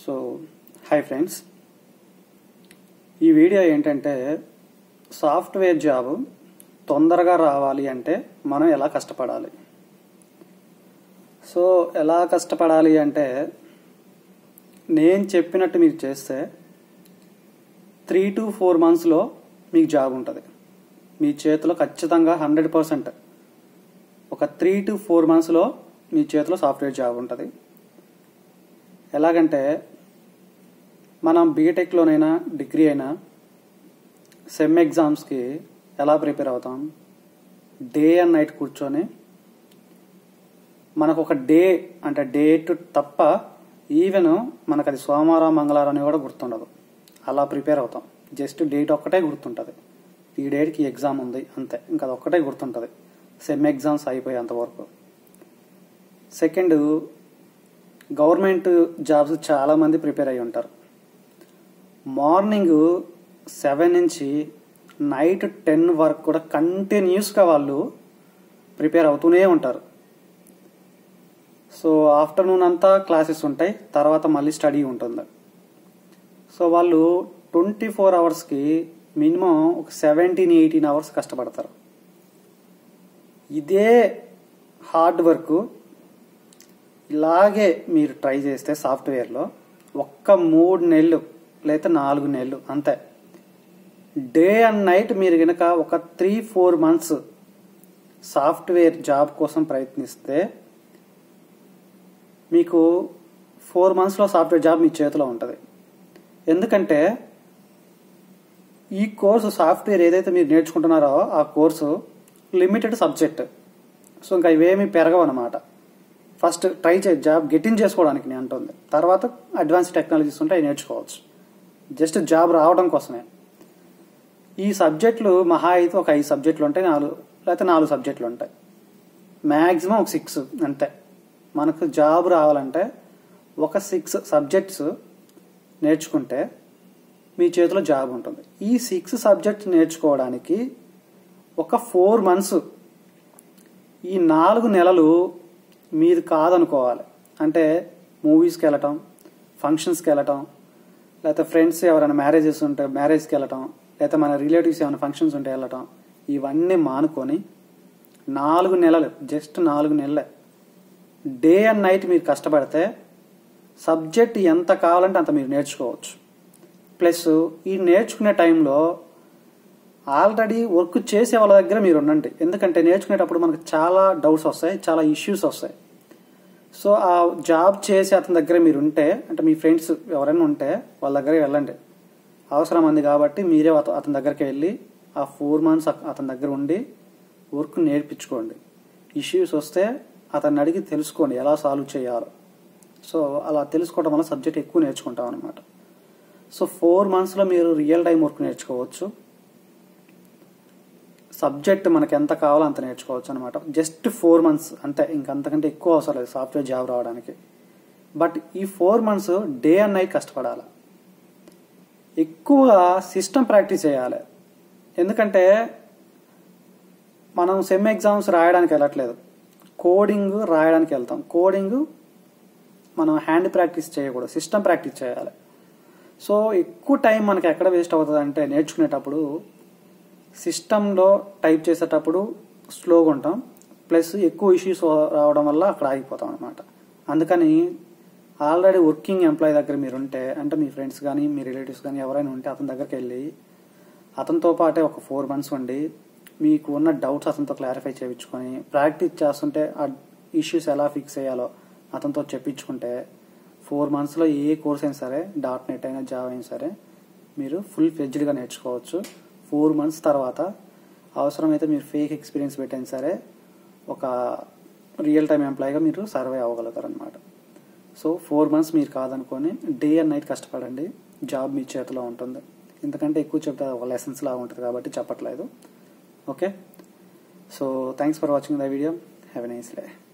so hi friends ఈ video ఏంటంటే software job తొందరగా రావాలి అంటే మనం ఎలా కష్టపడాలి సో ఎలా కష్టపడాలి అంటే నేను చెప్పినట్టు మీరు చేస్తే త్రీ టు ఫోర్ మంత్స్లో మీకు జాబ్ ఉంటుంది మీ చేతిలో ఖచ్చితంగా హండ్రెడ్ పర్సెంట్ ఒక త్రీ టు ఫోర్ మంత్స్లో మీ చేతిలో సాఫ్ట్వేర్ జాబ్ ఉంటుంది ఎలాగంటే మనం బీటెక్లోనైనా డిగ్రీ అయినా సెమ్ ఎగ్జామ్స్కి ఎలా ప్రిపేర్ అవుతాం డే అండ్ నైట్ కూర్చొని మనకు ఒక డే అంటే డేట్ తప్ప ఈవెన్ మనకు అది సోమవారం మంగళవారం అని కూడా గుర్తుండదు అలా ప్రిపేర్ అవుతాం జస్ట్ డేట్ ఒక్కటే గుర్తుంటుంది ఈ డేట్కి ఎగ్జామ్ ఉంది అంతే ఇంకా అది ఒక్కటే గుర్తుంటుంది సెమ్ ఎగ్జామ్స్ అయిపోయేంత వరకు సెకండ్ గవర్నమెంట్ జాబ్స్ చాలా మంది ప్రిపేర్ అయి ఉంటారు మార్నింగ్ సెవెన్ నుంచి నైట్ టెన్ వరకు కూడా కంటిన్యూస్గా వాళ్ళు ప్రిపేర్ అవుతూనే ఉంటారు సో ఆఫ్టర్నూన్ అంతా క్లాసెస్ ఉంటాయి తర్వాత మళ్ళీ స్టడీ ఉంటుంది సో వాళ్ళు ట్వంటీ ఫోర్ అవర్స్కి మినిమం ఒక సెవెంటీన్ ఎయిటీన్ అవర్స్ కష్టపడతారు ఇదే హార్డ్ వర్క్ ఇలాగే మీరు ట్రై చేస్తే సాఫ్ట్వేర్లో ఒక్క మూడు నెలలు లేదా నాలుగు నెలలు అంతే డే అండ్ నైట్ మీరు కనుక ఒక three four months software job కోసం ప్రయత్నిస్తే మీకు ఫోర్ మంత్స్లో సాఫ్ట్వేర్ జాబ్ మీ చేతిలో ఉంటుంది ఎందుకంటే ఈ కోర్సు సాఫ్ట్వేర్ ఏదైతే మీరు నేర్చుకుంటున్నారో ఆ కోర్సు లిమిటెడ్ సబ్జెక్ట్ సో ఇంకా ఇవేమీ పెరగవు అనమాట ఫస్ట్ ట్రై చే జాబ్ గెటిన్ చేసుకోవడానికి నేను అంటుంది తర్వాత అడ్వాన్స్ టెక్నాలజీస్ ఉంటే అవి నేర్చుకోవచ్చు జస్ట్ జాబ్ రావడం కోసమే ఈ సబ్జెక్టులు మహా అయితే ఒక ఐదు సబ్జెక్టులు ఉంటాయి నాలుగు లేకపోతే నాలుగు సబ్జెక్టులు ఉంటాయి మ్యాక్సిమం ఒక సిక్స్ అంతే మనకు జాబ్ రావాలంటే ఒక సిక్స్ సబ్జెక్ట్స్ నేర్చుకుంటే మీ చేతిలో జాబ్ ఉంటుంది ఈ సిక్స్ సబ్జెక్ట్స్ నేర్చుకోవడానికి ఒక ఫోర్ మంత్స్ ఈ నాలుగు నెలలు మీది కాదనుకోవాలి అంటే మూవీస్కి వెళ్ళటం ఫంక్షన్స్కి వెళ్ళటం లేకపోతే ఫ్రెండ్స్ ఎవరైనా మ్యారేజెస్ ఉంటే మ్యారేజ్కి వెళ్ళటం లేకపోతే మన రిలేటివ్స్ ఏమైనా ఫంక్షన్స్ ఉంటే వెళ్ళటం ఇవన్నీ మానుకొని నాలుగు నెలలు జస్ట్ నాలుగు నెలలే డే అండ్ నైట్ మీరు కష్టపడితే సబ్జెక్ట్ ఎంత కావాలంటే అంత మీరు నేర్చుకోవచ్చు ప్లస్ ఈ నేర్చుకునే టైంలో ఆల్రెడీ వర్క్ చేసే వాళ్ళ దగ్గర మీరు ఉండండి ఎందుకంటే నేర్చుకునేటప్పుడు మనకు చాలా డౌట్స్ వస్తాయి చాలా ఇష్యూస్ వస్తాయి సో ఆ జాబ్ చేసి అతని దగ్గర మీరు ఉంటే అంటే మీ ఫ్రెండ్స్ ఎవరైనా ఉంటే వాళ్ళ దగ్గర వెళ్ళండి అవసరం ఉంది కాబట్టి మీరే అత- అతని దగ్గరికి వెళ్ళి ఆ ఫోర్ మంత్స్ అతని దగ్గర ఉండి వర్క్ నేర్పించుకోండి ఇష్యూస్ వస్తే అతన్ని అడిగి తెలుసుకోండి ఎలా సాల్వ్ చేయాలో సో అలా తెలుసుకోవడం వల్ల సబ్జెక్ట్ ఎక్కువ నేర్చుకుంటాం అనమాట సో ఫోర్ మంత్స్లో మీరు రియల్ టైం వర్క్ నేర్చుకోవచ్చు సబ్జెక్ట్ మనకి ఎంత కావాలో అంత నేర్చుకోవచ్చు అనమాట జస్ట్ ఫోర్ మంత్స్ అంతే ఇంకంతకంటే ఎక్కువ అవసరం లేదు సాఫ్ట్వేర్ జాబ్ రావడానికి బట్ ఈ four months day and night కష్టపడాలి ఎక్కువ సిస్టమ్ ప్రాక్టీస్ చేయాలి ఎందుకంటే మనం సెమ్ ఎగ్జామ్స్ రాయడానికి వెళ్ళట్లేదు కోడింగ్ రాయడానికి వెళ్తాం కోడింగ్ మనం హ్యాండ్ ప్రాక్టీస్ చేయకూడదు సిస్టమ్ ప్రాక్టీస్ చేయాలి సో ఎక్కువ టైం మనకి ఎక్కడ వేస్ట్ అవుతుంది అంటే నేర్చుకునేటప్పుడు సిస్టంలో టైప్ చేసేటప్పుడు స్లోగా ఉంటాం ప్లస్ ఎక్కువ ఇష్యూస్ రావడం వల్ల అక్కడ ఆగిపోతాం అనమాట అందుకని ఆల్రెడీ వర్కింగ్ ఎంప్లాయీ దగ్గర మీరు ఉంటే అంటే మీ ఫ్రెండ్స్ కానీ మీ రిలేటివ్స్ కానీ ఎవరైనా ఉంటే అతని దగ్గరికి వెళ్ళి అతనితో పాటే ఒక ఫోర్ మంత్స్ ఉండి మీకు ఉన్న డౌట్స్ అతనితో క్లారిఫై చేయించుకొని ప్రాక్టీస్ చేస్తుంటే ఆ ఇష్యూస్ ఎలా ఫిక్స్ చేయాలో అతనితో చెప్పించుకుంటే ఫోర్ మంత్స్లో ఏ కోర్స్ అయినా సరే డాట్ నెట్ అయినా జావ్ అయినా సరే మీరు ఫుల్ ఫ్లెడ్జ్డ్గా నేర్చుకోవచ్చు ఫోర్ మంత్స్ తర్వాత అవసరమైతే మీరు ఫేక్ ఎక్స్పీరియన్స్ పెట్టైనా సరే ఒక రియల్ టైం ఎంప్లాయీగా మీరు సర్వే అవ్వగలుగుతారు అనమాట సో ఫోర్ మంత్స్ మీరు కాదనుకొని డే అండ్ నైట్ కష్టపడండి జాబ్ మీ చేతిలో ఉంటుంది ఎందుకంటే ఎక్కువ చెప్తే ఒక లెసన్స్ లాగా ఉంటుంది కాబట్టి చెప్పట్లేదు okay so thanks for watching the video have a nice day